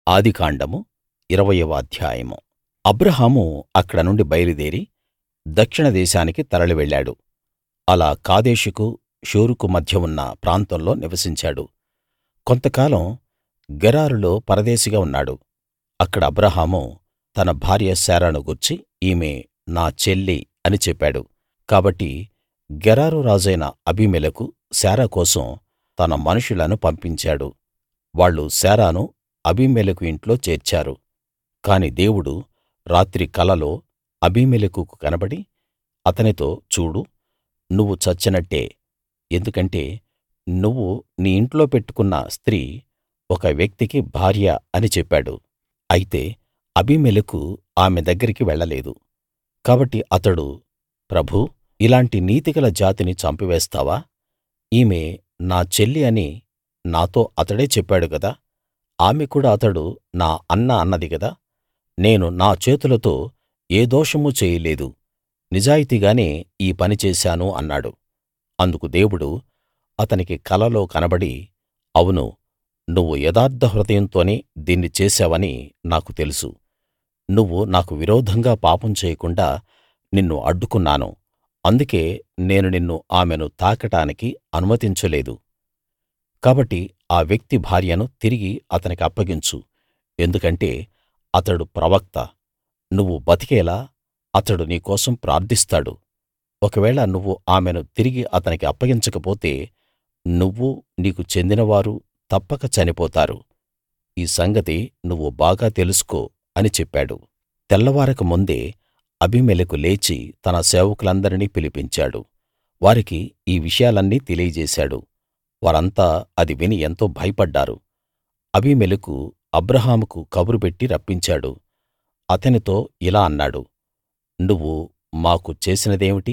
ఆదికాండము ఇరవయవ అధ్యాయం అబ్రాహాము అక్కడ నుండి బయలుదేరి దక్షిణ దేశానికి తరలి వెళ్ళాడు అలా కాదేషుకు షూరుకు మధ్య ఉన్న ప్రాంతంలో నివసించాడు కొంతకాలం గెరారులో పరదేశిగా ఉన్నాడు అక్కడ అబ్రాహాము తన భార్య శారాను గూర్చి ఈమె నా చెల్లి అని చెప్పాడు కాబట్టి గెరారు రాజైన అబీమెలెకు శారా కోసం తన మనుషులను పంపించాడు వాళ్ళు శారాను అబీమెలెకు ఇంట్లో చేర్చారు కాని దేవుడు రాత్రి కలలో అబీమెలెకుకు కనబడి అతనితో చూడు నువ్వు చచ్చినట్టే ఎందుకంటే నువ్వు నీ ఇంట్లో పెట్టుకున్న స్త్రీ ఒక వ్యక్తికి భార్య అని చెప్పాడు అయితే అబీమెలెకు ఆమె దగ్గరికి వెళ్ళలేదు కాబట్టి అతడు ప్రభూ ఇలాంటి నీతిగల జాతిని చంపివేస్తావా ఈమె నా చెల్లి అని నాతో అతడే చెప్పాడు గదా ఆమె కూడా అతడు నా అన్న అన్నది గదా నేను నా చేతులతో ఏ దోషమూ చేయలేదు నిజాయితీగానే ఈ పని చేశాను అన్నాడు అందుకు దేవుడు అతనికి కలలో కనబడి అవును నువ్వు యథార్థ హృదయంతోనే దీన్ని చేశావని నాకు తెలుసు నువ్వు నాకు విరోధంగా పాపం చేయకుండా నిన్ను అడ్డుకున్నాను అందుకే నేను నిన్ను ఆమెను తాకడానికి అనుమతించలేదు కాబట్టి ఆ వ్యక్తి భార్యను తిరిగి అతనికి అప్పగించు ఎందుకంటే అతడు ప్రవక్త నువ్వు బతికేలా అతడు నీ కోసం ప్రార్థిస్తాడు ఒకవేళ నువ్వు ఆమెను తిరిగి అతనికి అప్పగించకపోతే నువ్వూ నీకు చెందినవారూ తప్పక చనిపోతారు ఈ సంగతి నువ్వు బాగా తెలుసుకో అని చెప్పాడు తెల్లవారక ముందే అబీమెలెకు లేచి తన సేవకులందరినీ పిలిపించాడు వారికి ఈ విషయాలన్నీ తెలియజేశాడు వారంతా అది విని ఎంతో భయపడ్డారు అబీమెలెకు అబ్రాహాముకు కబురు పెట్టి రప్పించాడు అతనితో ఇలా అన్నాడు నువ్వు మాకు చేసినదేమిటి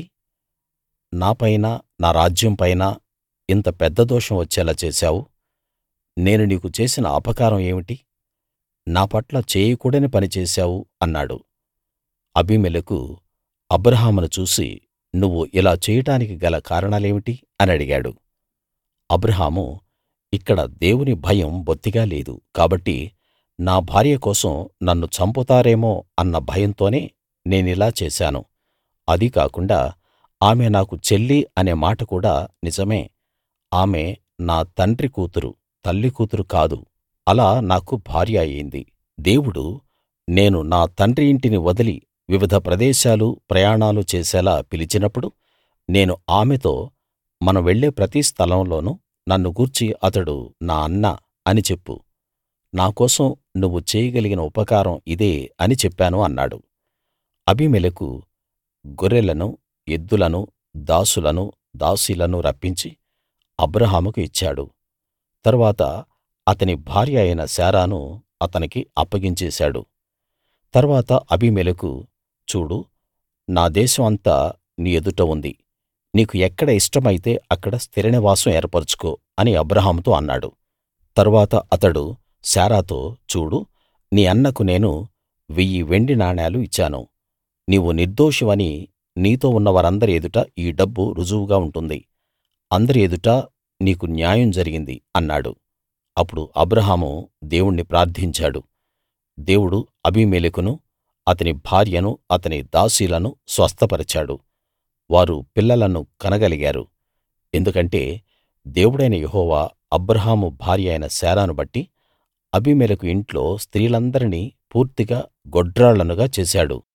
నాపైనా నా రాజ్యం పైనా ఇంత పెద్ద దోషం వచ్చేలా చేశావు నేను నీకు చేసిన అపకారం ఏమిటి నా పట్ల చేయకూడని పని చేశావు అన్నాడు అబీమెలెకు అబ్రాహామును చూసి నువ్వు ఇలా చేయడానికి గల కారణాలేమిటి అని అడిగాడు అబ్రాహాము ఇక్కడ దేవుని భయం బొత్తిగా లేదు కాబట్టి నా భార్య కోసం నన్ను చంపుతారేమో అన్న భయంతోనే నేనిలా చేశాను అదీ కాకుండా ఆమె నాకు చెల్లి అనే మాట కూడా నిజమే ఆమె నా తండ్రి కూతురు తల్లి కూతురు కాదు అలా నాకు భార్య అయింది దేవుడు నేను నా తండ్రి ఇంటిని వదిలి వివిధ ప్రదేశాలు ప్రయాణాలు చేసేలా పిలిచినప్పుడు నేను ఆమెతో మనం వెళ్ళే ప్రతి స్థలంలోనూ నన్ను గూర్చి అతడు నా అన్న అని చెప్పు నా కోసం నువ్వు చేయగలిగిన ఉపకారం ఇదే అని చెప్పాను అన్నాడు అబీమెలెకు గొర్రెలను ఎద్దులను దాసులను దాసీలను రప్పించి అబ్రాహాముకు ఇచ్చాడు తరువాత అతని భార్య అయిన శారాను అతనికి అప్పగించేశాడు తర్వాత అబీమెలెకు చూడు నా దేశం అంతా నీ ఎదుట ఉంది నీకు ఎక్కడ ఇష్టమైతే అక్కడ స్థిర నివాసం ఏర్పరచుకో అని అబ్రాహాముతో అన్నాడు తరువాత అతడు శారాతో చూడు నీ అన్నకు నేను వెయ్యి వెండి నాణేలు ఇచ్చాను నీవు నిర్దోషివని నీతో ఉన్న వారందరి ఎదుట ఈ డబ్బు రుజువుగా ఉంటుంది అందరి ఎదుట నీకు న్యాయం జరిగింది అన్నాడు అప్పుడు అబ్రాహాము దేవుణ్ణి ప్రార్థించాడు దేవుడు అబీమెలెకును అతని భార్యను అతని దాసీలను స్వస్థపరిచాడు వారు పిల్లలను కనగలిగారు ఎందుకంటే దేవుడైన యెహోవా అబ్రాహాము భార్య అయిన శారాను బట్టి అబీమెలెకు ఇంట్లో స్త్రీలందరినీ పూర్తిగా గొడ్రాళ్ళనుగా చేశాడు